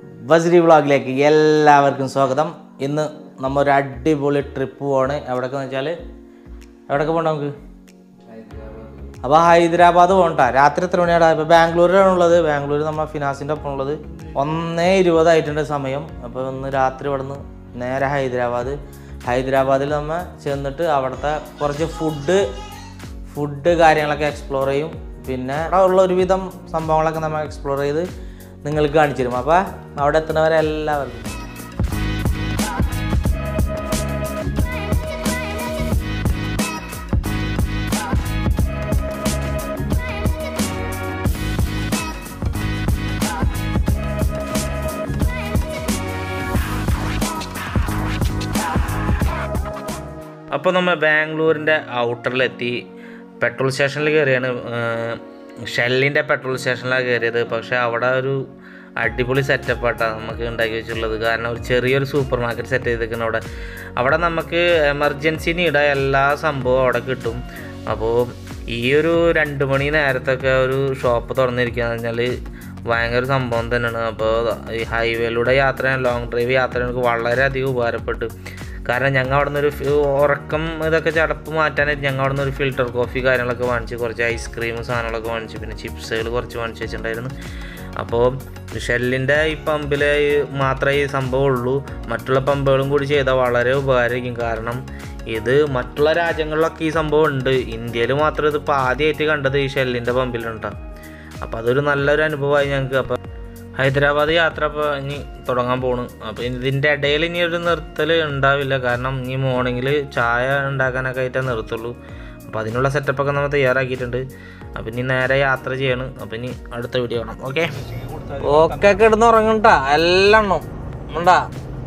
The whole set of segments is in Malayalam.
ബസ്രി വ്ളോഗിലേക്ക് എല്ലാവർക്കും സ്വാഗതം ഇന്ന് നമ്മ ഒരു അടിപൊളി ട്രിപ്പ് പോവാണ് എവിടെക്കെന്ന് വെച്ചാൽ എവിടെയൊക്കെ പോകണ്ട നമുക്ക് അപ്പോൾ ഹൈദരാബാദ് പോകണ്ട രാത്രി എത്ര മണിയാണ് ഇപ്പോൾ ബാംഗ്ലൂരിലാണ് ഉള്ളത് ബാംഗ്ലൂർ നമ്മൾ ഫിനാസിൻ്റെ ഒപ്പം ഉള്ളത് ഒന്നേ ഇരുപതായിട്ടുണ്ട് സമയം അപ്പോൾ ഇന്ന് രാത്രി ഇവിടെ നിന്ന് നേരെ ഹൈദരാബാദ് ഹൈദരാബാദിൽ നമ്മൾ ചെന്നിട്ട് അവിടുത്തെ കുറച്ച് ഫുഡ് ഫുഡ് കാര്യങ്ങളൊക്കെ എക്സ്പ്ലോർ ചെയ്യും പിന്നെ അവിടെ ഉള്ള ഒരുവിധം സംഭവങ്ങളൊക്കെ നമ്മൾ എക്സ്പ്ലോർ ചെയ്ത് നിങ്ങൾക്ക് കാണിച്ചു തരും അപ്പോൾ അവിടെ എത്തുന്നവരെ എല്ലാവർക്കും അപ്പോൾ നമ്മൾ ബാംഗ്ലൂരിൻ്റെ ഔട്ടറിലെത്തി പെട്രോൾ സ്റ്റേഷനിൽ കയറിയാണ് ഷെല്ലിൻ്റെ പെട്രോൾ സ്റ്റേഷനിലാണ് കയറിയത് പക്ഷേ അവിടെ ഒരു അടിപൊളി സെറ്റപ്പായിട്ടാണ് നമുക്ക് ഉണ്ടാക്കി വെച്ചിട്ടുള്ളത് കാരണം ഒരു ചെറിയൊരു സൂപ്പർ മാർക്കറ്റ് സെറ്റ് ചെയ്തിരിക്കണം അവിടെ അവിടെ നമുക്ക് എമർജൻസി നീഡ എല്ലാ സംഭവവും അവിടെ കിട്ടും അപ്പോൾ ഈ ഒരു രണ്ട് മണി നേരത്തൊക്കെ ഒരു ഷോപ്പ് തുറന്നിരിക്കുകയെന്ന് വെച്ചാൽ ഭയങ്കര ഒരു സംഭവം തന്നെയാണ് അപ്പോൾ ഈ ഹൈവേയിലൂടെ യാത്ര ലോങ് ഡ്രൈവ് യാത്ര എനിക്ക് വളരെയധികം ഉപകാരപ്പെട്ടു കാരണം ഞങ്ങൾ അവിടെ നിന്ന് ഒരു ഫി- ഉറക്കം ഇതൊക്കെ ചടപ്പ് മാറ്റാനായിട്ട് ഞങ്ങൾ അവിടെ നിന്ന് ഒരു ഫിൽറ്റർ കോഫി കാര്യങ്ങളൊക്കെ വാങ്ങിച്ച് കുറച്ച് ഐസ്ക്രീം സാധനങ്ങളൊക്കെ വാങ്ങിച്ചു പിന്നെ ചിപ്സുകൾ കുറച്ച് വാങ്ങിച്ച് വെച്ചിട്ടുണ്ടായിരുന്നു അപ്പോൾ ഷെല്ലിൻ്റെ ഈ പമ്പിൽ മാത്രമേ ഈ സംഭവം ഉള്ളൂ മറ്റുള്ള പമ്പുകളും കൂടി ചെയ്താൽ വളരെ ഉപകാരമായിരിക്കും കാരണം ഇത് മറ്റുള്ള രാജ്യങ്ങളിലൊക്കെ ഈ സംഭവം ഉണ്ട് ഇന്ത്യയിൽ മാത്രം ഇതിപ്പോൾ ആദ്യമായിട്ട് കണ്ടത് ഈ ഷെല്ലിൻ്റെ പമ്പിലുണ്ടാകും അപ്പോൾ അതൊരു നല്ലൊരു അനുഭവമായി ഞങ്ങൾക്ക് അപ്പോൾ ഹൈദരാബാദ് യാത്ര ഇപ്പോൾ ഇനി തുടങ്ങാൻ പോണു അപ്പോൾ ഇതിൻ്റെ ഇടയിൽ ഇനി ഒരു നിർത്തൽ ഉണ്ടാവില്ല കാരണം ഇനി മോർണിംഗിൽ ചായ ഉണ്ടാക്കാനൊക്കെ ആയിട്ടേ നിർത്തുള്ളൂ അപ്പോൾ അതിനുള്ള സെറ്റപ്പൊക്കെ നമ്മൾ തയ്യാറാക്കിയിട്ടുണ്ട് അപ്പോൾ ഇനി നേരെ യാത്ര ചെയ്യണം അപ്പോൾ ഇനി അടുത്ത വീഡിയോ കാണാം ഓക്കെ ഓക്കെ കിടന്ന് ഉറങ്ങണ്ടാ എല്ലെണ്ണം ഉണ്ടാ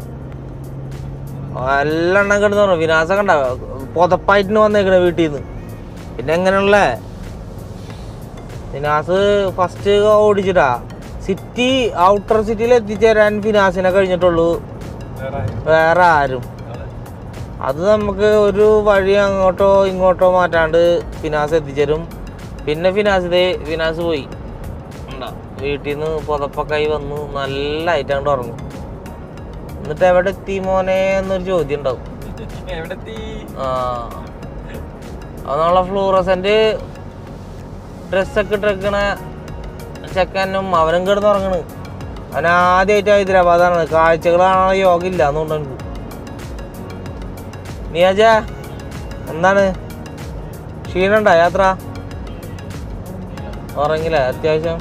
എല്ലെണ്ണം കിടന്ന് ഉറങ്ങും വിനാശം കണ്ട പുതപ്പായിട്ട് വന്നേക്കണ വീട്ടിൽ നിന്ന് പിന്നെ എങ്ങനെയുള്ളേ ഫിനാസ് ഫസ്റ്റ് ഓടിച്ചിട്ടാ സിറ്റി ഔട്ടർ സിറ്റിയിൽ എത്തിച്ചേരാൻ ഫിനാസിനെ കഴിഞ്ഞിട്ടുള്ളൂ വേറെ ആരും അത് നമുക്ക് ഒരു വഴി അങ്ങോട്ടോ ഇങ്ങോട്ടോ മാറ്റാണ്ട് ഫിനാസ് എത്തിച്ചേരും പിന്നെ ഫിനാസ് ഇതേ ഫിനാസ് പോയി ഉണ്ടാ വീട്ടിൽ നിന്ന് പുതപ്പൊക്കായി വന്നു നല്ല ആയിട്ടാണ്ട് ഉറങ്ങും എന്നിട്ട് എവിടെ എത്തി മോനെ എന്നൊരു ചോദ്യം ഉണ്ടാവും ആ അത് നമ്മളെ ഫ്ലൂറസെന്റ് ഡ്രസ്സൊക്കെ ഇട്ടിരിക്കണ ചെക്കനും അവനും കിടന്ന് ഉറങ്ങണ് അവൻ ആദ്യമായിട്ട് ഹൈദരാബാദാണ് കാഴ്ചകൾ കാണാനുള്ള യോഗ ഇല്ല എന്നുകൊണ്ട് എനിക്ക് നിയാജ എന്താണ് ക്ഷീണുണ്ടോ യാത്ര ഉറങ്ങില്ല അത്യാവശ്യം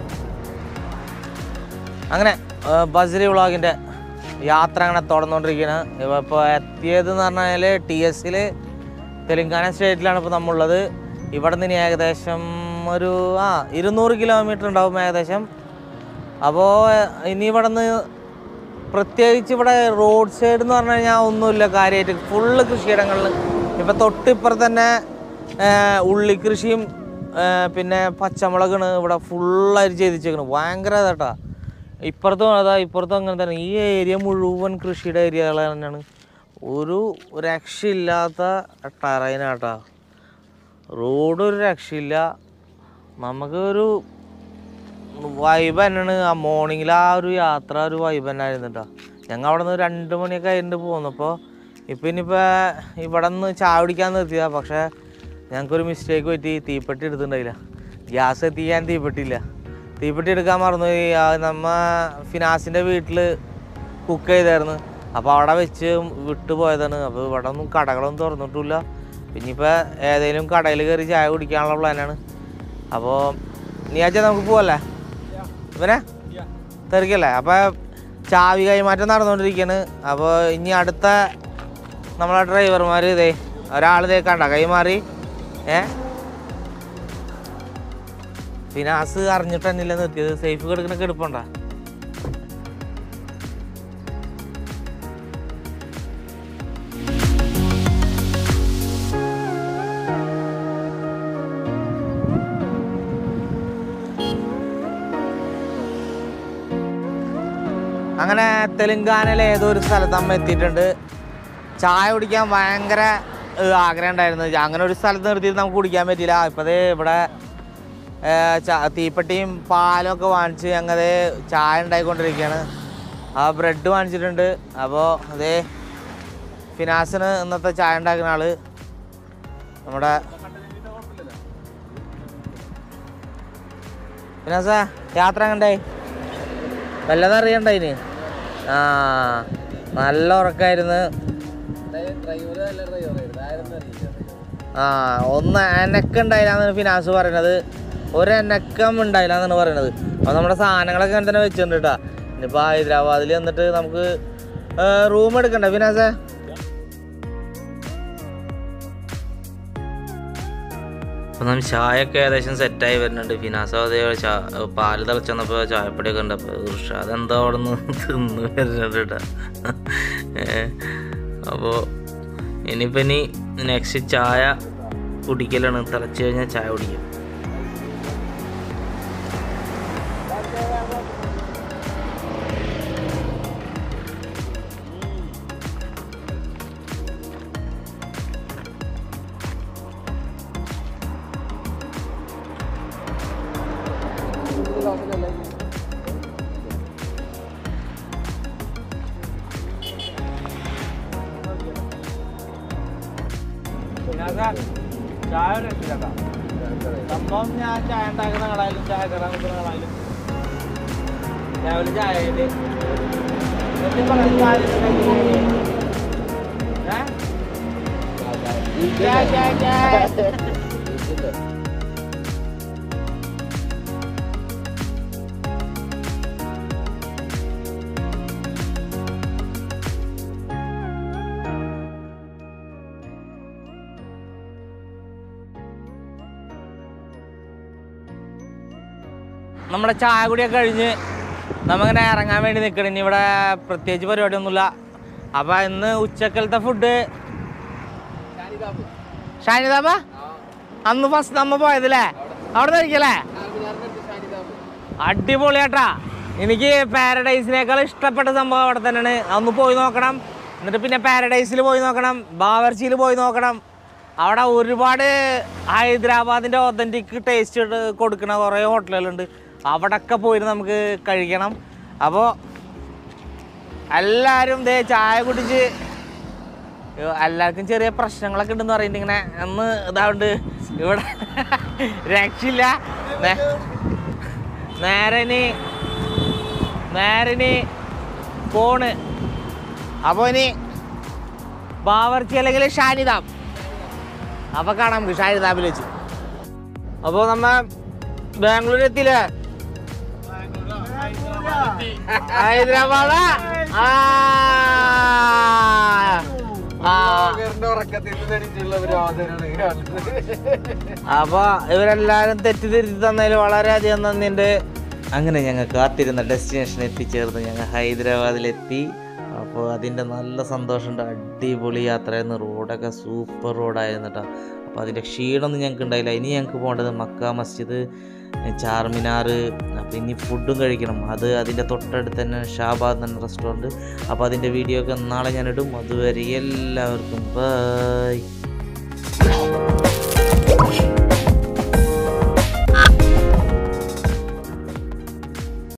അങ്ങനെ ബസ്രി വ്ളോഗിൻ്റെ യാത്ര അങ്ങനെ തുടർന്നുകൊണ്ടിരിക്കുകയാണ് ഇപ്പോൾ എത്തിയത് എന്ന് പറഞ്ഞാൽ ടി എസിൽ തെലങ്കാന സ്റ്റേറ്റിലാണ് ഇപ്പോൾ നമ്മളുള്ളത് ഇവിടെ നിന്ന് ഇനി ഏകദേശം ഒരു ആ ഇരുന്നൂറ് കിലോമീറ്റർ ഉണ്ടാവും ഏകദേശം അപ്പോൾ ഇനി ഇവിടെ നിന്ന് പ്രത്യേകിച്ച് ഇവിടെ റോഡ് സൈഡ് എന്ന് പറഞ്ഞു കഴിഞ്ഞാൽ ഒന്നുമില്ല കാര്യമായിട്ട് ഫുള്ള് കൃഷിയിടങ്ങളിൽ ഇപ്പം തൊട്ടിപ്പുറത്ത് തന്നെ ആ, ഉള്ളിക്കൃഷിയും ആ, പിന്നെ പച്ചമുളകാണ് ഇവിടെ ഫുള്ളായിട്ട് ചെയ്ത് വെച്ചേക്കുന്നത് ഭയങ്കര ഇതാട്ടാ ഇപ്പുറത്തും അതാ ഇപ്പുറത്തും അങ്ങനെ തന്നെ ഈ ഏരിയ മുഴുവൻ കൃഷിയുടെ ഏരിയകൾ തന്നെയാണ് ഒരു രക്ഷയില്ലാത്ത ടറൈനാട്ടാ റോഡ് ഒരു രക്ഷയില്ല നമുക്ക് ഒരു വൈബ് തന്നെയാണ് ആ മോർണിംഗിൽ ആ ഒരു യാത്ര ഒരു വൈബ് തന്നെ ആയിരുന്നു കേട്ടോ ഞങ്ങൾ അവിടെ നിന്ന് രണ്ട് മണിയൊക്കെ കഴിഞ്ഞിട്ട് പോന്നപ്പോൾ ഇപ്പം ഇനിയിപ്പോൾ ഇവിടെ നിന്ന് ചായ കുടിക്കാൻ നിർത്തിയതാ പക്ഷേ ഞങ്ങൾക്കൊരു മിസ്റ്റേക്ക് പറ്റി തീപ്പെട്ടി എടുത്തിട്ടുണ്ടായില്ല ഗ്യാസ് എത്തിക്കാൻ തീപ്പെട്ടിയില്ല തീപ്പെട്ടി എടുക്കാൻ മറന്നുപോയി ആ നമ്മ ഫിനാസിൻ്റെ വീട്ടിൽ കുക്ക് ചെയ്തായിരുന്നു അപ്പോൾ അവിടെ വെച്ച് വിട്ടു പോയതാണ് അപ്പോൾ ഇവിടെ ഒന്നും കടകളൊന്നും തുറന്നിട്ടില്ല പിന്നെ ഇപ്പോൾ ഏതെങ്കിലും കടയിൽ കയറി ചായ കുടിക്കാനുള്ള പ്ലാനാണ് അപ്പോൾ നീയാച്ച നമുക്ക് പോവല്ലേ ഇവനെ തെറിക്കല്ലേ അപ്പോൾ ചാവി കൈമാറ്റം നടന്നുകൊണ്ടിരിക്കുകയാണ് അപ്പോൾ ഇനി അടുത്ത നമ്മളെ ഡ്രൈവർമാർ ഇതേ ഒരാൾ ഇതേ കണ്ട കൈമാറി ഏ ഫിനാസ് അറിഞ്ഞിട്ട് തന്നെയില്ല നിർത്തിയത് സേഫ് കിടക്കണ കിടപ്പുണ്ട അങ്ങനെ തെലുങ്കാനയിലെ ഏതോ ഒരു സ്ഥലത്ത് അമ്മ എത്തിയിട്ടുണ്ട് ചായ കുടിക്കാൻ ഭയങ്കര ഏഹ്, ആഗ്രഹം ഉണ്ടായിരുന്നു അങ്ങനെ ഒരു സ്ഥലത്ത് നിർത്തിയിട്ട് നമുക്ക് കുടിക്കാൻ പറ്റില്ല ഇപ്പതേ ഇവിടെ ഏഹ്, ച- തീപ്പെട്ടിയും പാലും ഒക്കെ വാങ്ങിച്ച് ഞങ്ങൾ ചായ ഉണ്ടായിക്കൊണ്ടിരിക്കുകയാണ് ആ ബ്രെഡ് വാങ്ങിച്ചിട്ടുണ്ട് അപ്പോൾ അതേ ഫിനാസിന് ഇന്നത്തെ ചായ ഉണ്ടാക്കുന്ന ആള് നമ്മുടെ ഫിനാസ യാത്ര കണ്ടേ വല്ലതും അറിയണ്ട ഇനി ആ നല്ല ഉറക്കായിരുന്നു ആ ഒന്ന് അനക്കം ഉണ്ടായില്ലാന്നാണ് ഫിനാസ് പറയണത് ഒരു അനക്കം ഉണ്ടായില്ലാന്നാണ് പറയണത് അപ്പോൾ നമ്മുടെ സാധനങ്ങളൊക്കെ അങ്ങനെ തന്നെ വെച്ചിട്ടുണ്ട് കേട്ടോ ഇനിയിപ്പോൾ ഹൈദരാബാദിൽ വന്നിട്ട് നമുക്ക് റൂം എടുക്കണ്ടേ ഫിനാസേ അപ്പം നമ്മൾ ചായയൊക്കെ ഏകദേശം സെറ്റായി വരുന്നുണ്ട് ഫിനാസ അതേ ചാ പാല് തിളച്ചപ്പോൾ ചായപ്പൊടിയൊക്കെ ഉണ്ട് അപ്പോൾ ഉർഷാദ് എന്താ അവിടെ നിന്ന് തിന്ന് വരുന്നുണ്ട് കേട്ടോ അപ്പോൾ ഇനിയിപ്പോൾ ഇനി നെക്സ്റ്റ് ചായ കുടിക്കലാണ് തിളച്ച് കഴിഞ്ഞാൽ ചായ കുടിക്കും ചായ സംഭവം ഞാൻ ചായ ഉണ്ടാക്കുന്ന കടയിലും ചായ കട നിൽക്കുന്ന കടയിലും രാവിലെ ചായയില് സത്യം പറയാം ചായ ഉണ്ടാക്കി. ഏ? ചായ, ചായ, ചായ. നമ്മുടെ ചായ കുടിയൊക്കെ കഴിഞ്ഞ് നമ്മങ്ങനെ ഇറങ്ങാൻ വേണ്ടി നിൽക്കണം ഇനി ഇവിടെ പ്രത്യേകിച്ച് പരിപാടിയൊന്നുമില്ല അപ്പം ഇന്ന് ഉച്ചക്കലത്തെ ഫുഡ് ഷാനിതാബ അന്ന് ഫസ്റ്റ് നമ്മ പോയതല്ലേ അവിടെ കഴിക്കല്ലേ അടിപൊളിയാട്ടാ എനിക്ക് പാരഡൈസിനേക്കാൾ ഇഷ്ടപ്പെട്ട സംഭവം അവിടെ തന്നെയാണ് അന്ന് പോയി നോക്കണം എന്നിട്ട് പിന്നെ പാരഡൈസിൽ പോയി നോക്കണം ബാവർച്ചിയിൽ പോയി നോക്കണം അവിടെ ഒരുപാട് ഹൈദരാബാദിൻ്റെ ഒതൻറ്റിക് ടേസ്റ്റ് കൊടുക്കുന്ന കുറേ ഹോട്ടലുകളുണ്ട് അവിടെയൊക്കെ പോയിട്ട് നമുക്ക് കഴിക്കണം അപ്പോൾ എല്ലാവരും ദേ ചായ കുടിച്ച് യോ, എല്ലാവർക്കും ചെറിയ പ്രശ്നങ്ങളൊക്കെ ഉണ്ടെന്ന് പറയുന്നുണ്ട് ഇങ്ങനെ അന്ന് ഇതാവുണ്ട് ഇവിടെ രക്ഷയില്ല നേ- നേരെ ഇനി നേരെ ഇനി ഫോണ് അപ്പോൾ ഇനി ബാവർച്ചി അല്ലെങ്കിൽ ഷാനിതാം അപ്പോൾ കാണാം നമുക്ക് ഷാനിതാബിൽ വെച്ച് അപ്പോൾ നമ്മ ബാംഗ്ലൂർ എത്തിയില്ലേ ഹൈദരാബാദ് ആ ആ അപ്പൊ ഇവരെല്ലാരും തെറ്റിദ്ധരിച്ച് തന്നതിൽ വളരെയധികം നന്ദിയുണ്ട് അങ്ങനെ ഞങ്ങൾ കാത്തിരുന്ന ഡെസ്റ്റിനേഷൻ എത്തിച്ചേർന്ന് ഞങ്ങൾ ഹൈദരാബാദിലെത്തി അപ്പോൾ അതിൻ്റെ നല്ല സന്തോഷമുണ്ട് അടിപൊളി യാത്രയായിരുന്നു റോഡൊക്കെ സൂപ്പർ റോഡായിരുന്നു കേട്ടോ അപ്പോൾ അതിൻ്റെ ക്ഷീണമൊന്നും ഞങ്ങൾക്ക് ഉണ്ടായില്ല ഇനി ഞങ്ങൾക്ക് പോകേണ്ടത് മക്ക മസ്ജിദ് ചാർമിനാർ അപ്പോൾ ഇനി ഫുഡും കഴിക്കണം അത് അതിൻ്റെ തൊട്ടടുത്ത് തന്നെ ഷാബാദ് എന്ന റെസ്റ്റോറൻറ്റ് അപ്പോൾ അതിൻ്റെ വീഡിയോ ഒക്കെ നാളെ ഞാൻ ഇടും അതുവരെ എല്ലാവർക്കും ബൈ